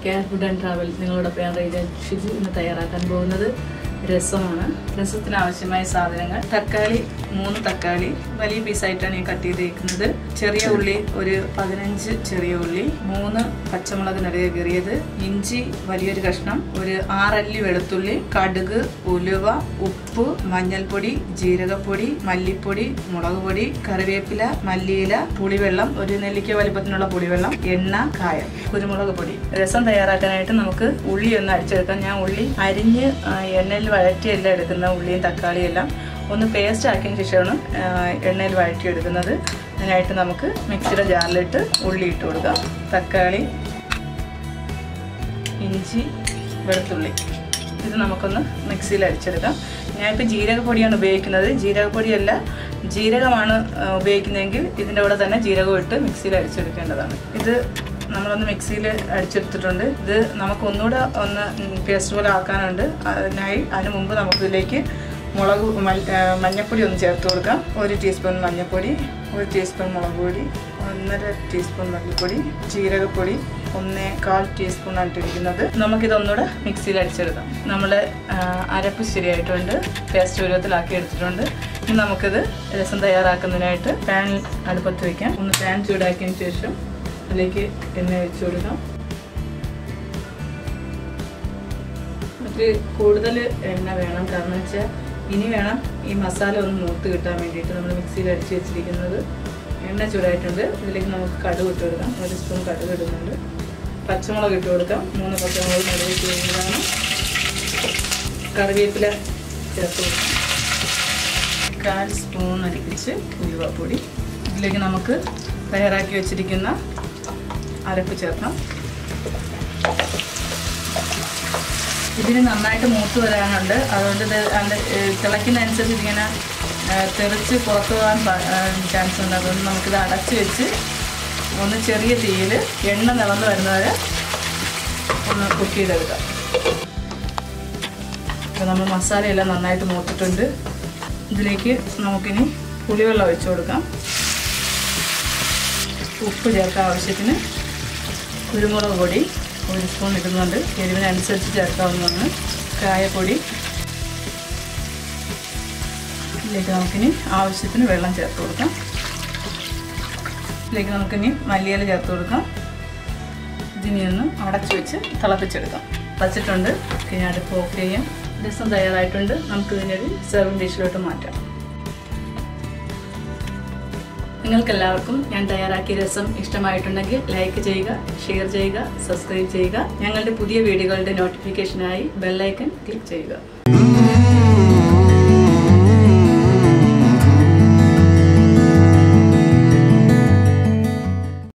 care food and travel നിങ്ങളോടൊപ്പം ഞാൻ റെയ്ജ ഷിജു ഇന്ന് തയ്യാറാക്കാൻ പോകുന്നത് രസമാണ് രസത്തിന് ആവശ്യമായ സാധനങ്ങൾ തക്കാളി മൂന്ന് തക്കാളി വലിയ പീസായിട്ടാണ് ഞാൻ കട്ട് ചെയ്തേക്കുന്നത് ചെറിയ ഉള്ളി ഒരു പതിനഞ്ച് ചെറിയ ഉള്ളി മൂന്ന് പച്ചമുളക് നിറയെ കീറിയത് ഇഞ്ചി വലിയൊരു കഷ്ണം ഒരു ആറല്ലി വെളുത്തുള്ളി കടുക് ഉലുവ ഉപ്പ് മഞ്ഞൾപ്പൊടി ജീരകപ്പൊടി മല്ലിപ്പൊടി മുളക് പൊടി കറിവേപ്പില മല്ലിയില പുളിവെള്ളം ഒരു നെല്ലിക്ക വലിപ്പത്തിനുള്ള പുളിവെള്ളം എണ്ണ കായം കുരുമുളക് പൊടി രസം തയ്യാറാക്കാനായിട്ട് നമുക്ക് ഉള്ളി ഒന്ന് അടിച്ചെടുക്കാം ഞാൻ ഉള്ളി അരിഞ്ഞ് ആ, എണ്ണയിൽ വഴറ്റിയല്ല എടുക്കുന്ന ഉള്ളിയും തക്കാളിയും എല്ലാം ഒന്ന് പേസ്റ്റ് ആക്കിയതിന് ശേഷമാണ് ആ, എണ്ണയിൽ വഴറ്റിയെടുക്കുന്നത് അതിനായിട്ട് നമുക്ക് മിക്സിയുടെ ജാറിലിട്ട് ഉള്ളി ഇട്ട് കൊടുക്കാം തക്കാളി ഇഞ്ചി വെളുത്തുള്ളി ഇത് നമുക്കൊന്ന് മിക്സിയിൽ അടിച്ചെടുക്കാം ഞാനിപ്പോൾ ജീരകപ്പൊടിയാണ് ഉപയോഗിക്കുന്നത് ജീരകപ്പൊടിയല്ല ജീരകമാണ് ആ, ഉപയോഗിക്കുന്നതെങ്കിൽ ഇതിൻ്റെ കൂടെ തന്നെ ജീരകം ഇട്ട് മിക്സിയിൽ അടിച്ചെടുക്കേണ്ടതാണ് ഇത് നമ്മളൊന്ന് മിക്സിയിൽ അടിച്ചെടുത്തിട്ടുണ്ട് ഇത് നമുക്ക് ഒന്നുകൂടെ ഒന്ന് പേസ്റ്റ് പോലെ ആക്കാനുണ്ട് അതിനായി അതിന് മുമ്പ് നമുക്കിതിലേക്ക് മുളക് മൽ- ആ, മഞ്ഞൾപ്പൊടി ഒന്ന് ചേർത്ത് കൊടുക്കാം ഒരു ടീസ്പൂൺ മഞ്ഞൾപ്പൊടി ഒരു ടീസ്പൂൺ മുളക് പൊടി ഒന്നര ടീസ്പൂൺ മല്ലിപ്പൊടി ജീരകപ്പൊടി ഒന്നേ കാൽ ടീസ്പൂൺ ഇട്ടിരിക്കുന്നത് നമുക്കിതൊന്നുകൂടെ മിക്സിയിൽ അടിച്ചെടുക്കാം നമ്മുടെ ആ, അരപ്പ് ശരിയായിട്ടുണ്ട് പേസ്റ്റ് രൂപത്തിലാക്കി എടുത്തിട്ടുണ്ട് ഇനി നമുക്കിത് രസം തയ്യാറാക്കുന്നതിനായിട്ട് പാൻ അടുപ്പത്ത് വയ്ക്കാം ഒന്ന് പാൻ ചൂടാക്കിയതിന് ശേഷം അതിലേക്ക് എണ്ണ ഒഴിച്ചു കൊടുക്കാം ഒരു കൂടുതൽ എണ്ണ വേണം കാരണം വെച്ചാൽ ഇനി വേണം ഈ മസാല ഒന്ന് മൂത്ത് കിട്ടാൻ വേണ്ടിയിട്ട് നമ്മൾ മിക്സിയിൽ അടിച്ച് വെച്ചിരിക്കുന്നത് എണ്ണ ചൂടായിട്ടുണ്ട് ഇതിലേക്ക് നമുക്ക് കടുക് ഇട്ട് കൊടുക്കാം ഒരു സ്പൂൺ കടുക് ഇടുന്നുണ്ട് പച്ചമുളക് ഇട്ട് കൊടുക്കാം മൂന്ന് പച്ചമുളക് നിറവേറ്റി ചെയ്യുന്നതാണ് കറിവേപ്പില ചേർത്ത് കൊടുക്കാം കാൽ സ്പൂൺ അരിപ്പിച്ച് ഉലുവപ്പൊടി ഇതിലേക്ക് നമുക്ക് തയ്യാറാക്കി വെച്ചിരിക്കുന്ന അരപ്പ് ചേർക്കാം ഇതിന് നന്നായിട്ട് മൂത്ത് വരാനുണ്ട് അതുകൊണ്ട് ഇത് അതിൻ്റെ തിളയ്ക്കുന്നതനുസരിച്ച് ഇതിങ്ങനെ ഏ, തെറിച്ച് പുറത്തു പോകാൻ ചാൻസ് ഉണ്ട് അതുകൊണ്ട് നമുക്കിത് അടച്ച് വെച്ച് ഒന്ന് ചെറിയ തീയിൽ എണ്ണ നിളന്ന് വരുന്നവരെ ഒന്ന് കുക്ക് ചെയ്തെടുക്കാം അപ്പോൾ നമ്മൾ മസാലയെല്ലാം നന്നായിട്ട് മൂത്തിട്ടുണ്ട് ഇതിലേക്ക് നമുക്കിനി പുളിവെള്ളം ഒഴിച്ചു കൊടുക്കാം ഉപ്പ് ചേർക്കാൻ ആവശ്യത്തിന് കുരുമുളക് പൊടി ഒരു സ്പൂൺ ഇടുന്നുണ്ട് എരിവിനനുസരിച്ച് ചേർക്കാവുന്നതാണ് കായപ്പൊടി ഇതിലേക്ക് നമുക്കിനി ആവശ്യത്തിന് വെള്ളം ചേർത്ത് കൊടുക്കാം ഇതിലേക്ക് നമുക്കിനി മല്ലിയില ചേർത്ത് കൊടുക്കാം ഇതിനി ഒന്ന് അടച്ചു വെച്ച് തിളപ്പിച്ചെടുക്കാം വച്ചിട്ടുണ്ട് ഇനി അടുപ്പ് ഓഫ് ചെയ്യാം രസം തയ്യാറായിട്ടുണ്ട് നമുക്ക് ഇതിനൊരു സെർവിങ് ഡിഷിലോട്ട് മാറ്റാം നിങ്ങൾക്കെല്ലാവർക്കും ഞാൻ തയ്യാറാക്കിയ രസം ഇഷ്ടമായിട്ടുണ്ടെങ്കിൽ ലൈക്ക് ചെയ്യുക ഷെയർ ചെയ്യുക സബ്സ്ക്രൈബ് ചെയ്യുക ഞങ്ങളുടെ പുതിയ വീഡിയോകളുടെ നോട്ടിഫിക്കേഷനായി ബെല്ലൈക്കൺ ക്ലിക്ക് ചെയ്യുക